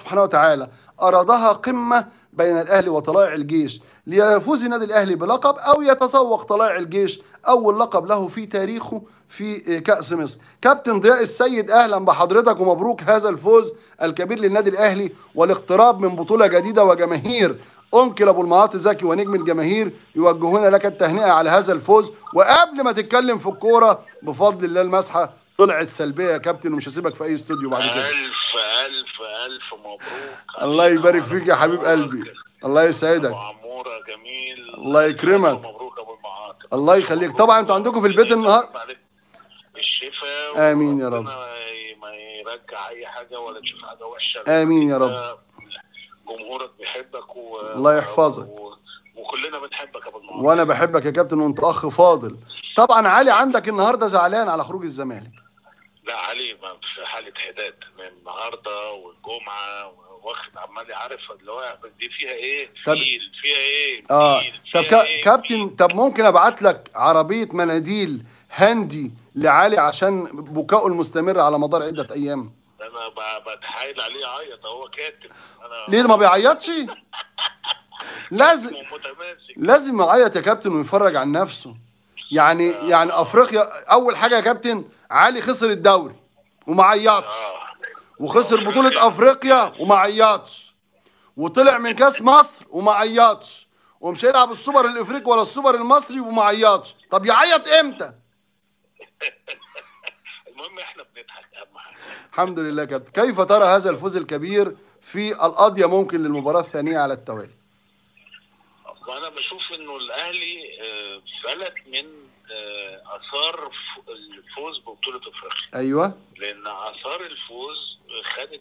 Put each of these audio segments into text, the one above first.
سبحانه وتعالى أرادها قمة بين الأهلي وطلائع الجيش ليفوز النادي الأهلي بلقب أو يتسوق طلائع الجيش أول لقب له في تاريخه في كأس مصر كابتن ضياء السيد أهلا بحضرتك ومبروك هذا الفوز الكبير للنادي الأهلي والاقتراب من بطولة جديدة وجماهير أنكل أبو المعاطي زكي ونجم الجماهير يوجهون لك التهنئة على هذا الفوز وقبل ما تتكلم في الكورة بفضل الله المسحة طلعت سلبية يا كابتن ومش هسيبك في أي استوديو بعد كده ألف ألف ألف مبروك الله يبارك فيك يا حبيب قلبي الله يسعدك أبو عمورة جميل الله يكرمك. مبروك أبو المعاطي الله يخليك طبعا انتوا عندكم في البيت النهارده عليك بالشفاء آمين يا رب. وربنا ما يرجع أي حاجة ولا تشوف حاجة وحشة آمين يا رب. جمهورك بيحبك و... الله يحفظك. و... وكلنا بنحبك يا أبو المعاطي وانا بحبك يا كابتن وانت اخ فاضل طبعا علي عندك النهارده زعلان على خروج الزمالك لا علي ما في حالة حداد من النهارده والجمعة واخد عمال عارف اللي هو دي فيها ايه؟ طب- فيل فيها ايه؟ اه فيل طب فيها كا- إيه؟ كابتن طب ممكن ابعت لك عربيه مناديل هاندي لعلي عشان بكائه المستمر على مدار عده ايام انا ب- بتحايل عليه يعيط هو كاتب انا ليه ما بيعيطش لازم متماسك لازم يعيط يا كابتن ويفرج عن نفسه يعني يعني افريقيا اول حاجه يا كابتن علي خسر الدوري وما عيطش اه وخسر بطولة افريقيا وما عيطش وطلع من كاس مصر وما عيطش ومش هيلعب السوبر الافريقي ولا السوبر المصري وما عيطش طب يعيط امتى المهم احنا بنضحك اهم حاجه الحمد لله يا كابتن كيف ترى هذا الفوز الكبير في القضية ممكن للمباراة الثانية على التوالي وانا بشوف انه الاهلي آه، فلت من آه، اثار ف- الفوز ببطوله افريقيا ايوه لان اثار الفوز خدت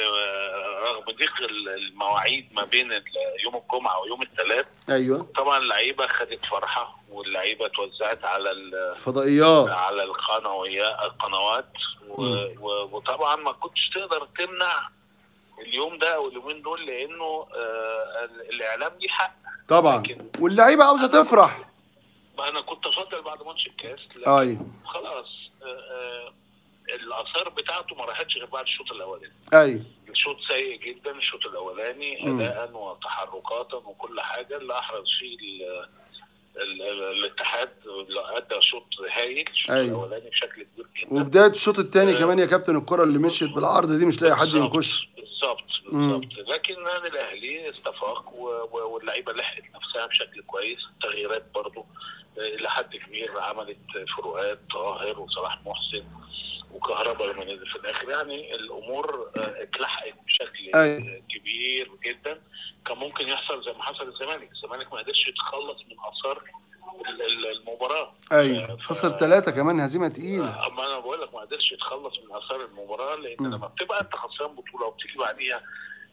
آه، رغم ضيق ال- المواعيد ما بين ال- يوم الجمعه ويوم الثلاث ايوه طبعا اللعيبه خدت فرحه واللعيبه توزعت على ال- فضائيات على القنويات القنوات و... و... وطبعا ما كنتش تقدر تمنع اليوم ده او اليومين دول لانه آه ال- الاعلام ليه حق طبعا لكن واللعيبة عاوزة تفرح انا كنت افضل بعد ماتش الكاس لكن ايوه خلاص آه آه الاثار بتاعته ما راحتش غير بعد الشوط الاولاني ايوه الشوط سيء جدا الشوط الاولاني مم. اداء وتحركاتا وكل حاجه اللي احرز فيه ال- ال- ال- الاتحاد اللي ادى شوط هايل الشوط أيوة. الاولاني بشكل كبير جدا وبداية الشوط الثاني كمان يا كابتن الكرة اللي مشيت بالعرض دي مش لاقي حد بالظبط، ينكش بالظبط بالظبط لكن النادي الاهلي استفاق و- و- واللعيبه لحقت نفسها بشكل كويس التغييرات برضو آه، لحد كبير عملت فروقات طاهر وصلاح محسن وكهرباء لما نزل في الاخر يعني الامور آه، اتلحقت بشكل أيوة. آه، كبير جدا كان ممكن يحصل زي ما حصل الزمالك الزمالك ما قدرش يتخلص من اثار ال- ال- المباراه ايوه ف- خسر ثلاثة كمان هزيمة تقيلة اما انا بقول لك ما قدرش يتخلص من اثار المباراه لان مم. لما بتبقى انت خسران بطوله وبتيجي بعديها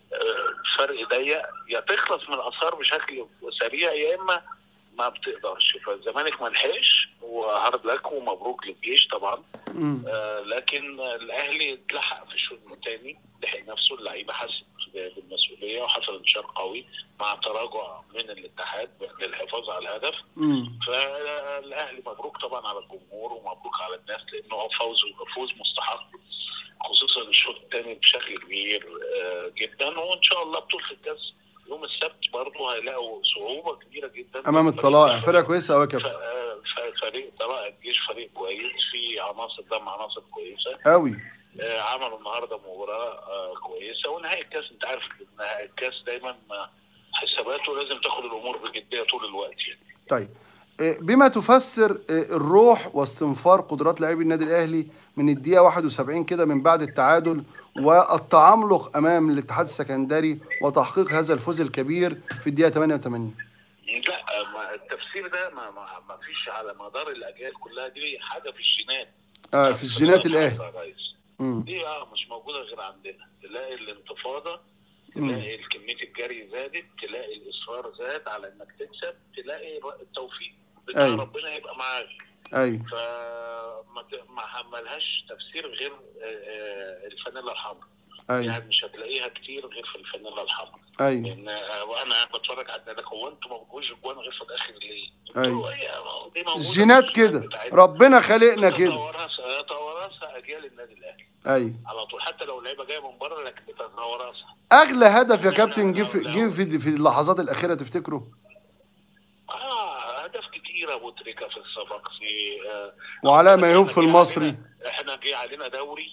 آه، فرق ضيق يا تخلص من الاثار بشكل سريع يا اما ما بتقدرش فالزمالك ما لحقش وهارد لك ومبروك للجيش طبعا مم. آه، لكن الاهلي اتلحق في الشوط الثاني لحق نفسه اللعيبه حست بالمسؤوليه وحصل انتشار قوي مع تراجع من الاتحاد للحفاظ على الهدف مم. فالاهلي مبروك طبعا على الجمهور ومبروك على الناس لانه هو فوز فوز مستحق خصوصا الشوط الثاني بشكل كبير آه، جدا وان شاء الله بطوله الكاس يوم السبت برضه هيلاقوا صعوبه كبيره جدا امام الطلائع فرقة كويسة قوي يا ف- كابتن آه، ف- فريق طلائع الجيش فريق كويس في عناصر دم عناصر كويسه قوي آه، عملوا النهارده مباراه آه، كويسه ونهائي الكاس انت عارف نهائي الكاس دايما آه، حساباته لازم تاخد الامور بجديه طول الوقت يعني طيب إيه، بما تفسر إيه، الروح واستنفار قدرات لاعبي النادي الاهلي من الدقيقه 71 كده من بعد التعادل والتعملق امام الاتحاد السكندري وتحقيق هذا الفوز الكبير في الدقيقه 88 لا ما التفسير ده ما, ما, ما فيش على مدار الاجيال كلها دي حاجه في الجينات آه في الجينات الاهلي يا ريس. مم. دي اه مش موجوده غير عندنا تلاقي الانتفاضه مم. تلاقي كميه الجري زادت تلاقي الاصرار زاد على انك تكسب تلاقي التوفيق بتاع أيوة. ربنا يبقى معاك ايوه فما ت- ما ما لهاش تفسير غير آه، آه، الفانيلا الحمراء ايوه يعني مش هتلاقيها كتير غير في الفانيلا الحمراء ايوه لان آه، وانا قاعد بتفرج على النادي هو انتوا ما بتجوش جوان غير في الاخر ليه؟ أيوة. قلت له هي دي موجودة الجينات في كده بتاعتنا. ربنا خلقنا كده يتوارثها يتوارثها اجيال النادي الاهلي ايوه على طول حتى لو اللعيبه جايه من بره لكن بتتوارثها اغلى هدف يا كابتن جه في جه في في اللحظات الاخيره تفتكروا اه اهداف كتيره ابو تريكه في الصفاقسي آه وعلاء ميهوب في إحنا جه المصري علينا- احنا جه علينا دوري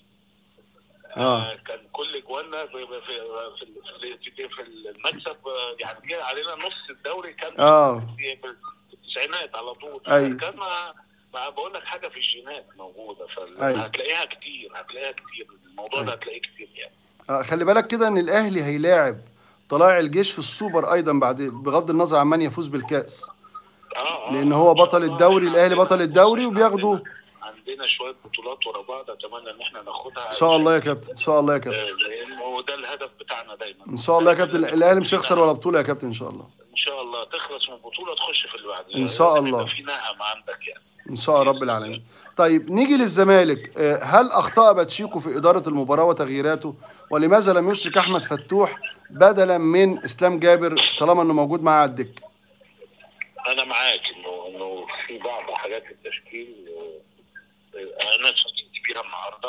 اه كان كل جوانا في في في في, في, في المكسب آه، يعني جه علينا نص الدوري كان اه في في التسعينات على طول أيوة. كان مع مع بقول لك حاجه في الجينات موجوده أيوة. فهتلاقيها كتير هتلاقيها كتير الموضوع أيوة. ده هتلاقيه كتير يعني آه، خلي بالك كده ان الاهلي هيلاعب طلائع الجيش في السوبر ايضا بعد بغض النظر عن من يفوز بالكاس اه آه، لأن آه، هو إن شاء بطل الله. الدوري، إحنا الأهلي عندنا- بطل الدوري إحنا وبياخدوا- عندنا- عندنا شويه بطولات ورا بعض اتمنى ان احنا ناخدها ان شاء الله يا كابتن ان شاء الله يا كابتن لانه ده الهدف بتاعنا دايما ان شاء الله يا كابتن الاهلي مش هيخسر ولا بطوله يا كابتن ان شاء الله ان شاء الله تخلص من بطوله تخش في اللي بعديها إن شاء لازم الله. يبقى في نهم عندك يعني ان شاء رب العالمين طيب نيجي للزمالك آه، هل اخطا باتشيكو في اداره المباراه وتغييراته ولماذا لم يشرك احمد فتوح بدلا من اسلام جابر طالما انه موجود معاه على الدكه انا معاك انه انه في بعض حاجات التشكيل آه، آه، انا اتفاجئت بيها النهارده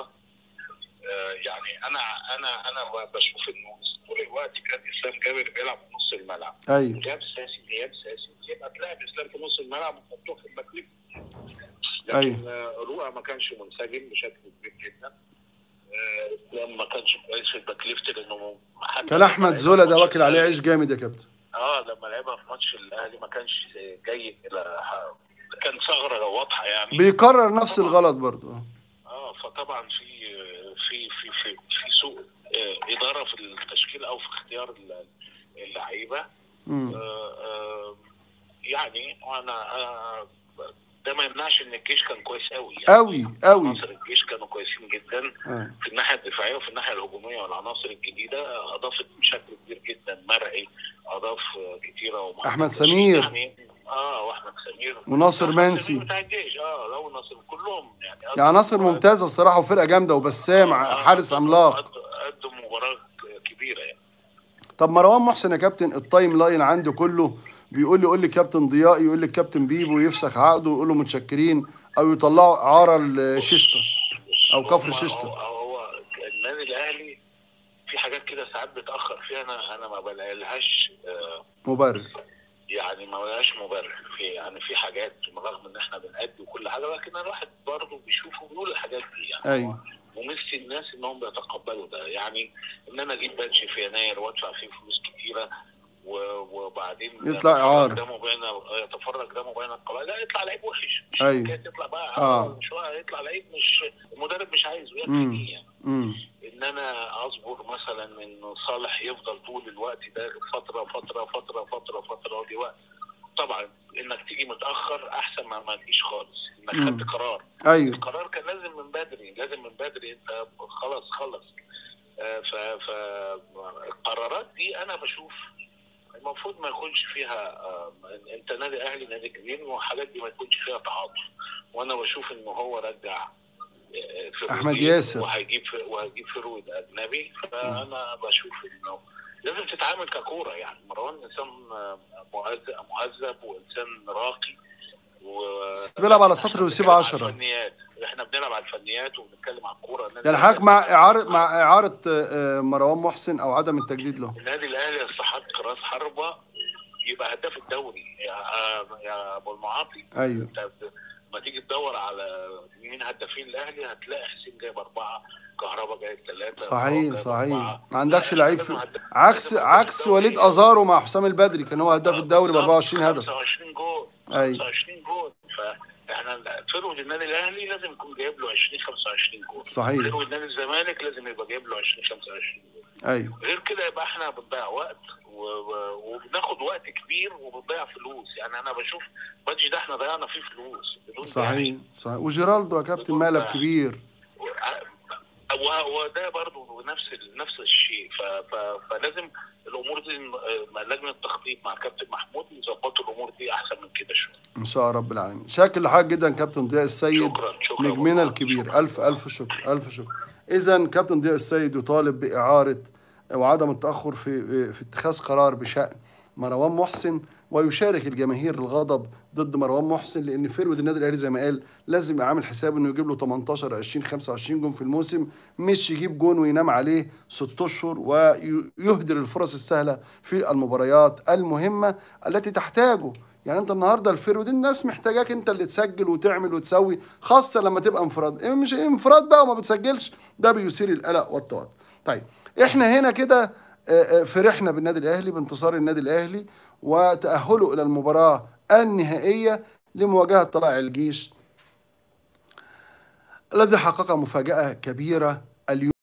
آه، يعني انا انا انا بشوف انه طول الوقت كان اسلام جابر بيلعب في نص الملعب ايوه غياب ساسي غياب ساسي يبقى تلاعب اسلام في نص الملعب وتحطه في الباك ليفت لكن أيوة. آه، رؤى ما كانش منسجم بشكل كبير جدا آه، اسلام ما كانش كويس في الباك ليفت لانه حتى كان لما احمد لعبها زولا في ده ماتش واكل عليه الأهلي- عيش جامد يا كابتن اه لما لعبها في ماتش الاهلي ما كانش جيد الى كان ثغره واضحه يعني بيكرر نفس الغلط برضه آه. اه فطبعا في في في في, في سوء آه، اداره في التشكيل او في اختيار ال- اللعيبه مم. آه، آه، يعني انا آه، ده ما يمنعش ان الجيش كان كويس قوي يعني قوي قوي عناصر الجيش كانوا كويسين جدا آه. في الناحيه الدفاعيه وفي الناحيه الهجوميه والعناصر الجديده اضافت بشكل كبير جدا مرعي اضاف آه، كتيره ومحمد أحمد بشير سمير. يعني اه واحمد سمير وناصر أحمد منسي. سمير بتاع الجيش اه لو ناصر كلهم يعني يعني عناصر ممتازه الصراحه وفرقه جامده وبسام ع- حارس عملاق قدم- قدم مباراه كبيره يعني طب مروان محسن يا كابتن التايم لاين عنده كله بيقول لي قول لي كابتن ضياء يقول لي الكابتن بيبو يفسخ عقده ويقول له متشكرين او يطلعوا اعاره لشيشتا او كفر هو- شيشتا هو, هو النادي الاهلي في حاجات كده ساعات بيتاخر فيها انا انا ما بلاقيلهاش آه، مبرر يعني ما بلاقيش مبرر في يعني في حاجات رغم ان احنا بنأدي وكل حاجه لكن الواحد برضه بيشوف وبيقول الحاجات دي يعني ايوه ومثل الناس انهم بيتقبلوا ده يعني ان انا اجيب بادج في يناير وادفع فيه فلوس كتيره و- وبعدين يطلع يتفرج إعارة. دمه بين يتفرج دمه بين القبائل لا يطلع لعيب وحش مش أيوة. حكاية يطلع بقى آه. آه. شويه يطلع لعيب مش المدرب مش عايزه يكفي مم. فيه يعني امم ان انا اصبر مثلا ان صالح يفضل طول الوقت ده فتره فتره فتره فتره فتره ودي وقت طبعا انك تيجي متاخر احسن ما ما تجيش خالص انك مم. خدت قرار ايوه القرار كان لازم من بدري لازم من بدري انت خلاص خلص آه، ف فالقرارات دي انا بشوف المفروض ما يكونش فيها آه، انت نادي اهلي نادي كبير والحاجات دي ما يكونش فيها تعاطف وانا بشوف ان هو رجع آه، في أحمد الروتين ياسر. وهيجيب وهيجيب فرويد اجنبي فانا بشوف انه لازم تتعامل ككوره يعني مروان انسان آه، مهذب مهذب وانسان راقي و بس بيلعب على سطر إحنا ويسيب بنتكلم على عشرة. الفنيات احنا بنلعب على الفنيات وبنتكلم عن الكوره النادي يعني الأهلي- حضرتك مع اعاره مع اعاره آه، مروان محسن او عدم التجديد له النادي الاهلي يستحق راس حربه يبقى هداف الدوري يا يا ابو المعاطي ايوه انت لما تيجي تدور على مين هدافين الاهلي هتلاقي حسين جايب اربعه كهربا جايب ثلاثه صحيح صحيح ما عندكش لعيب في عكس لازم عكس هداف وليد الدوري. ازارو مع حسام البدري كان هو هداف الدوري ب 24 هدف 25 جول أيوة. 25 جول فاحنا فرقه النادي الاهلي لازم يكون جايب له 20 25 جول صحيح فرقه النادي الزمالك لازم يبقى جايب له 20 25 جول ايوه غير كده يبقى احنا بنضيع وقت و... و... وبناخد وقت كبير وبنضيع فلوس يعني انا بشوف بادجي ده احنا ضيعنا فيه فلوس بدون صحيح داعي. صحيح وجيرالدو يا كابتن مقلب كبير و- وده برضه نفس ال- نفس الشيء ف- ف- فلازم الامور دي آه، لجنه التخطيط مع كابتن محمود يظبطوا الامور دي احسن من كده شويه ان شاء رب العالمين شاكر لحضرتك جدا كابتن ضياء السيد شكرا شكرا نجمنا والله. الكبير شكراً. الف الف شكر الف شكر اذا كابتن ضياء السيد يطالب باعاره وعدم التاخر في في اتخاذ قرار بشان مروان محسن ويشارك الجماهير الغضب ضد مروان محسن لان فيرود النادي الاهلي زي ما قال لازم يبقى عامل حساب انه يجيب له 18 20 25 جون في الموسم مش يجيب جون وينام عليه 6 اشهر ويهدر الفرص السهله في المباريات المهمه التي تحتاجه يعني انت النهارده الفيرود الناس محتاجاك انت اللي تسجل وتعمل وتسوي خاصه لما تبقى انفراد إيه مش انفراد بقى وما بتسجلش ده بيثير القلق والتوتر طيب احنا هنا كده آه، آه، فرحنا بالنادي الاهلي بانتصار النادي الاهلي وتاهله الى المباراه النهائيه لمواجهه طلائع الجيش الذي حقق مفاجاه كبيره اليوم